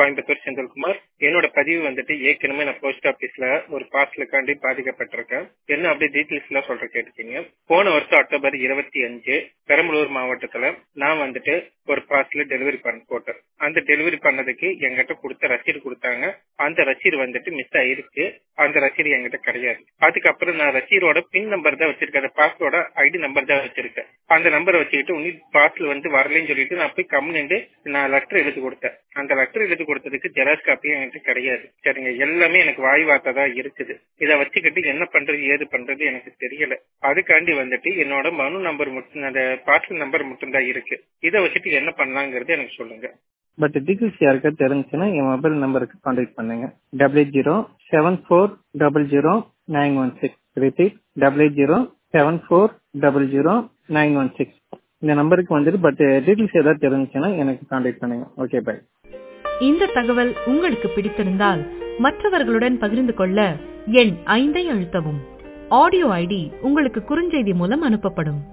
கோயம்புத்தூர் செந்தில்குமார் என்னோட பதிவு வந்துட்டு ஏற்கனவே நான் போஸ்ட் ஆபீஸ்ல ஒரு பார்சலுக்காண்டி பாதிக்கப்பட்டிருக்கேன் என்ன அப்படியே டீட்டெயில்ஸ் எல்லாம் சொல்ற கேட்டுக்கீங்க போன வருஷம் அக்டோபர் இருபத்தி அஞ்சு பெரம்பலூர் மாவட்டத்துல நான் வந்துட்டு ஒரு பார்சல் டெலிவரி பண்ண போட்டேன் அந்த டெலிவரி பண்ணதுக்கு என்கிட்ட கொடுத்த ரசீது கொடுத்தாங்க அந்த ரசீது வந்துட்டு மிஸ் ஆயிருக்கு அந்த ரசீது என்கிட்ட கிடையாது அதுக்கப்புறம் நான் ரசீதோட பின் நம்பர் தான் வச்சிருக்கேன் அந்த பார்சலோட ஐடி நம்பர் தான் வச்சிருக்கேன் அந்த நம்பரை வச்சுக்கிட்டு உனி பார்சல் வந்து வரலன்னு சொல்லிட்டு நான் போய் கம்முன்னு நான் லெட்டர் எழுதி கொடுத்தேன் அந்த லெட்டர் எழுதி கொடுத்ததுக்கு ஜெராக்ஸ் காப்பியும் என்கிட்ட கிடையாது சரிங்க எல்லாமே எனக்கு வாய் வார்த்தை தான் இருக்குது இதை வச்சுக்கிட்டு என்ன பண்றது ஏது பண்றது எனக்கு தெரியல அதுக்காண்டி வந்துட்டு என்னோட மனு நம்பர் மட்டும் அந்த பார்சல் நம்பர் மட்டும் தான் இருக்கு இதை வச்சுட்டு என்ன பண்ணலாங்கிறது எனக்கு சொல்லுங்க பட் டீட்டெயில்ஸ் யாருக்கா தெரிஞ்சுன்னா என் மொபைல் நம்பருக்கு கான்டாக்ட் பண்ணுங்க double zero seven four double zero nine one six repeat double zero seven four double zero nine one six இந்த நம்பருக்கு வந்துட்டு பட் டீட்டெயில்ஸ் ஏதாவது தெரிஞ்சுன்னா எனக்கு கான்டாக்ட் பண்ணுங்க ஓகே பை இந்த தகவல் உங்களுக்கு பிடித்திருந்தால் மற்றவர்களுடன் பகிர்ந்து கொள்ள எண் ஐந்தை அழுத்தவும் ஆடியோ ஐடி உங்களுக்கு குறுஞ்செய்தி மூலம் அனுப்பப்படும்